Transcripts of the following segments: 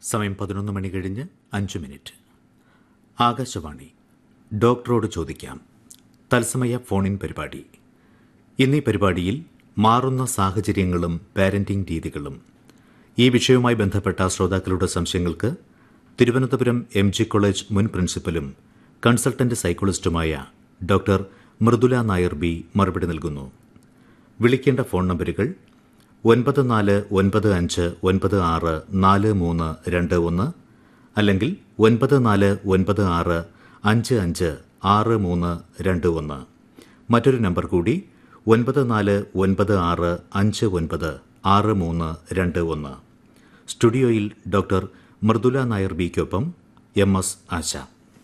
സമയം പതിനൊന്ന് മണി കഴിഞ്ഞ് അഞ്ച് മിനിറ്റ് ആകാശവാണി ഡോക്ടറോട് ചോദിക്കാം തത്സമയ ഫോണിൻ പരിപാടി ഇന്നീ പരിപാടിയിൽ മാറുന്ന സാഹചര്യങ്ങളും പാരന്റിംഗ് രീതികളും ഈ വിഷയവുമായി ബന്ധപ്പെട്ട ശ്രോതാക്കളുടെ സംശയങ്ങൾക്ക് തിരുവനന്തപുരം എം ജി കോളേജ് മുൻ പ്രിൻസിപ്പലും കൺസൾട്ടന്റ് സൈക്കോളജിസ്റ്റുമായ ഡോക്ടർ മൃദുല നായർ ബി മറുപടി നൽകുന്നു വിളിക്കേണ്ട ഫോൺ നമ്പറുകൾ ഒൻപത് നാല് ഒൻപത് അഞ്ച് ഒൻപത് ആറ് നാല് മൂന്ന് രണ്ട് ഒന്ന് അല്ലെങ്കിൽ ഒൻപത് നാല് ഒൻപത് ആറ് അഞ്ച് അഞ്ച് ആറ് മൂന്ന് രണ്ട് ഒന്ന് മറ്റൊരു നമ്പർ കൂടി ഒൻപത് നാല് ഒൻപത് ആറ് അഞ്ച് ഒൻപത് ആറ് മൂന്ന് രണ്ട് ഒന്ന് സ്റ്റുഡിയോയിൽ ഡോക്ടർ മൃദുല നായർ ബിക്കൊപ്പം എം എസ് ആശ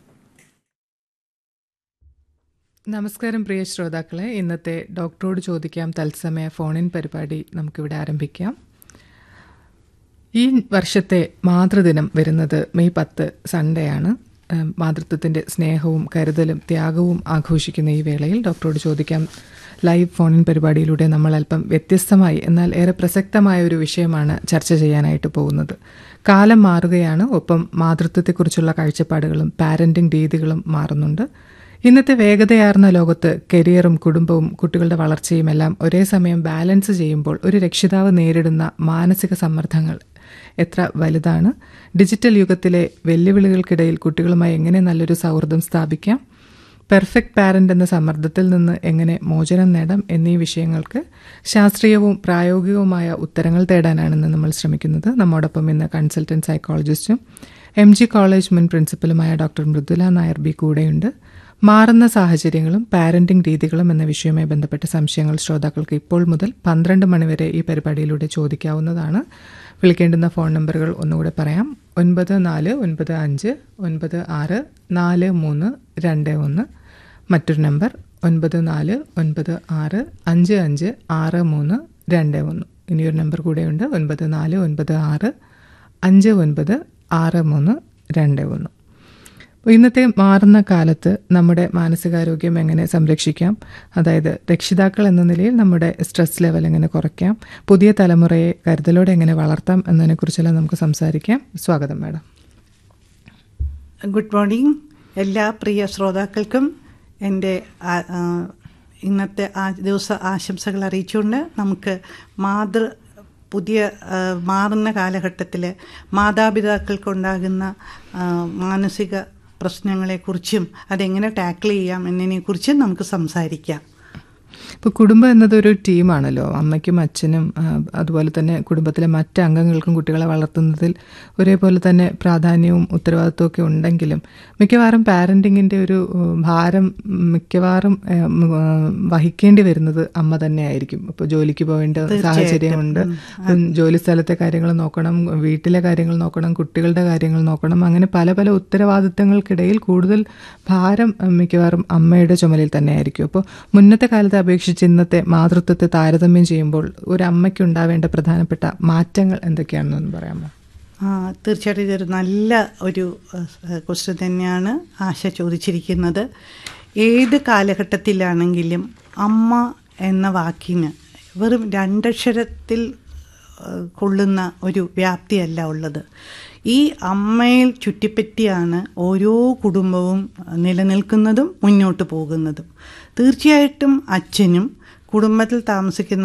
നമസ്കാരം പ്രിയ ശ്രോതാക്കളെ ഇന്നത്തെ ഡോക്ടറോട് ചോദിക്കാം തത്സമയ ഫോണിൻ പരിപാടി നമുക്കിവിടെ ആരംഭിക്കാം ഈ വർഷത്തെ മാതൃദിനം വരുന്നത് മെയ് പത്ത് സൺഡേ ആണ് ഏഹ് മാതൃത്വത്തിൻ്റെ സ്നേഹവും കരുതലും ത്യാഗവും ആഘോഷിക്കുന്ന ഈ വേളയിൽ ഡോക്ടറോട് ചോദിക്കാം ലൈവ് ഫോണിൻ പരിപാടിയിലൂടെ നമ്മൾ അല്പം വ്യത്യസ്തമായി എന്നാൽ ഏറെ പ്രസക്തമായ ഒരു വിഷയമാണ് ചർച്ച ചെയ്യാനായിട്ട് പോകുന്നത് കാലം മാറുകയാണ് ഒപ്പം മാതൃത്വത്തെക്കുറിച്ചുള്ള കാഴ്ചപ്പാടുകളും പാരന്റിംഗ് രീതികളും മാറുന്നുണ്ട് ഇന്നത്തെ വേഗതയാർന്ന ലോകത്ത് കരിയറും കുടുംബവും കുട്ടികളുടെ വളർച്ചയും എല്ലാം ഒരേ സമയം ബാലൻസ് ചെയ്യുമ്പോൾ ഒരു രക്ഷിതാവ് നേരിടുന്ന മാനസിക സമ്മർദ്ദങ്ങൾ എത്ര വലുതാണ് ഡിജിറ്റൽ യുഗത്തിലെ വെല്ലുവിളികൾക്കിടയിൽ കുട്ടികളുമായി എങ്ങനെ നല്ലൊരു സൗഹൃദം സ്ഥാപിക്കാം പെർഫെക്റ്റ് പാരന്റ് എന്ന സമ്മർദ്ദത്തിൽ നിന്ന് എങ്ങനെ മോചനം നേടാം എന്നീ വിഷയങ്ങൾക്ക് ശാസ്ത്രീയവും പ്രായോഗികവുമായ ഉത്തരങ്ങൾ തേടാനാണ് ഇന്ന് നമ്മൾ ശ്രമിക്കുന്നത് നമ്മോടൊപ്പം ഇന്ന് കൺസൾട്ടന്റ് സൈക്കോളജിസ്റ്റും എം ജി കോളേജ് മുൻ പ്രിൻസിപ്പലുമായ ഡോക്ടർ മൃദുല നായർ ബി കൂടെയുണ്ട് മാറുന്ന സാഹചര്യങ്ങളും പാരന്റിംഗ് രീതികളും എന്ന വിഷയവുമായി ബന്ധപ്പെട്ട സംശയങ്ങൾ ശ്രോതാക്കൾക്ക് ഇപ്പോൾ മുതൽ പന്ത്രണ്ട് മണിവരെ ഈ പരിപാടിയിലൂടെ ചോദിക്കാവുന്നതാണ് വിളിക്കേണ്ടുന്ന ഫോൺ നമ്പറുകൾ ഒന്നുകൂടെ പറയാം ഒൻപത് നാല് ഒൻപത് അഞ്ച് ഒൻപത് ആറ് നാല് മൂന്ന് രണ്ട് ഒന്ന് മറ്റൊരു നമ്പർ ഒൻപത് നാല് ഒൻപത് ആറ് അഞ്ച് അഞ്ച് ആറ് മൂന്ന് രണ്ട് ഒന്ന് ഇനിയൊരു നമ്പർ കൂടെയുണ്ട് ഒൻപത് നാല് ഒൻപത് ആറ് അഞ്ച് ഒൻപത് ആറ് മൂന്ന് രണ്ട് ഒന്ന് ഇന്നത്തെ മാറുന്ന കാലത്ത് നമ്മുടെ മാനസികാരോഗ്യം എങ്ങനെ സംരക്ഷിക്കാം അതായത് രക്ഷിതാക്കൾ എന്ന നിലയിൽ നമ്മുടെ സ്ട്രെസ് ലെവൽ എങ്ങനെ കുറയ്ക്കാം പുതിയ തലമുറയെ കരുതലോടെ എങ്ങനെ വളർത്താം എന്നതിനെക്കുറിച്ചെല്ലാം നമുക്ക് സംസാരിക്കാം സ്വാഗതം മാഡം ഗുഡ് മോർണിംഗ് എല്ലാ പ്രിയ ശ്രോതാക്കൾക്കും എൻ്റെ ആ- ആ, ഇന്നത്തെ ആ ദിവസ ആശംസകൾ അറിയിച്ചുകൊണ്ട് നമുക്ക് മാതൃ പുതിയ ആ, മാറുന്ന കാലഘട്ടത്തിൽ മാതാപിതാക്കൾക്കുണ്ടാകുന്ന ആ, മാനസിക പ്രശ്നങ്ങളെക്കുറിച്ചും അതെങ്ങനെ ടാക്കിൾ ചെയ്യാം എന്നതിനെക്കുറിച്ചും നമുക്ക് സംസാരിക്കാം ഇപ്പോൾ കുടുംബം എന്നതൊരു ടീമാണല്ലോ അമ്മയ്ക്കും അച്ഛനും ആ, അതുപോലെ തന്നെ കുടുംബത്തിലെ മറ്റ് അംഗങ്ങൾക്കും കുട്ടികളെ വളർത്തുന്നതിൽ ഒരേപോലെ തന്നെ പ്രാധാന്യവും ഉത്തരവാദിത്വവും ഒക്കെ ഉണ്ടെങ്കിലും മിക്കവാറും പാരൻറ്റിങ്ങിൻ്റെ ഒരു ഉം, ഭാരം മിക്കവാറും ഏ, ഉം, ആ, വഹിക്കേണ്ടി വരുന്നത് അമ്മ തന്നെയായിരിക്കും ഇപ്പോൾ ജോലിക്ക് പോകേണ്ട സാഹചര്യമുണ്ട് ഉം, ജോലി സ്ഥലത്തെ കാര്യങ്ങൾ നോക്കണം വീട്ടിലെ കാര്യങ്ങൾ നോക്കണം കുട്ടികളുടെ കാര്യങ്ങൾ നോക്കണം അങ്ങനെ പല പല ഉത്തരവാദിത്തങ്ങൾക്കിടയിൽ കൂടുതൽ ഭാരം ഉം, മിക്കവാറും അമ്മയുടെ ചുമലിൽ തന്നെയായിരിക്കും അപ്പോൾ മുന്നത്തെ കാലത്തെ അപേക്ഷിച്ച് ഇന്നത്തെ മാതൃത്വത്തെ താരതമ്യം ചെയ്യുമ്പോൾ ഒരു അമ്മയ്ക്ക് ഉണ്ടാവേണ്ട പ്രധാനപ്പെട്ട മാറ്റങ്ങൾ എന്തൊക്കെയാണെന്നൊന്ന് പറയാമോ ആ, തീർച്ചയായിട്ടും ഇതൊരു നല്ല ഒരു ക്വസ്റ്റ്യൻ തന്നെയാണ് ആശ ചോദിച്ചിരിക്കുന്നത് ഏത് കാലഘട്ടത്തിലാണെങ്കിലും അമ്മ എന്ന വാക്കിന് വെറും രണ്ടക്ഷരത്തിൽ ആ, കൊള്ളുന്ന ഒരു വ്യാപ്തിയല്ല ഉള്ളത് ഈ അമ്മയിൽ ചുറ്റിപ്പറ്റിയാണ് ഓരോ കുടുംബവും നിലനിൽക്കുന്നതും മുന്നോട്ട് പോകുന്നതും തീർച്ചയായിട്ടും അച്ഛനും കുടുംബത്തിൽ താമസിക്കുന്ന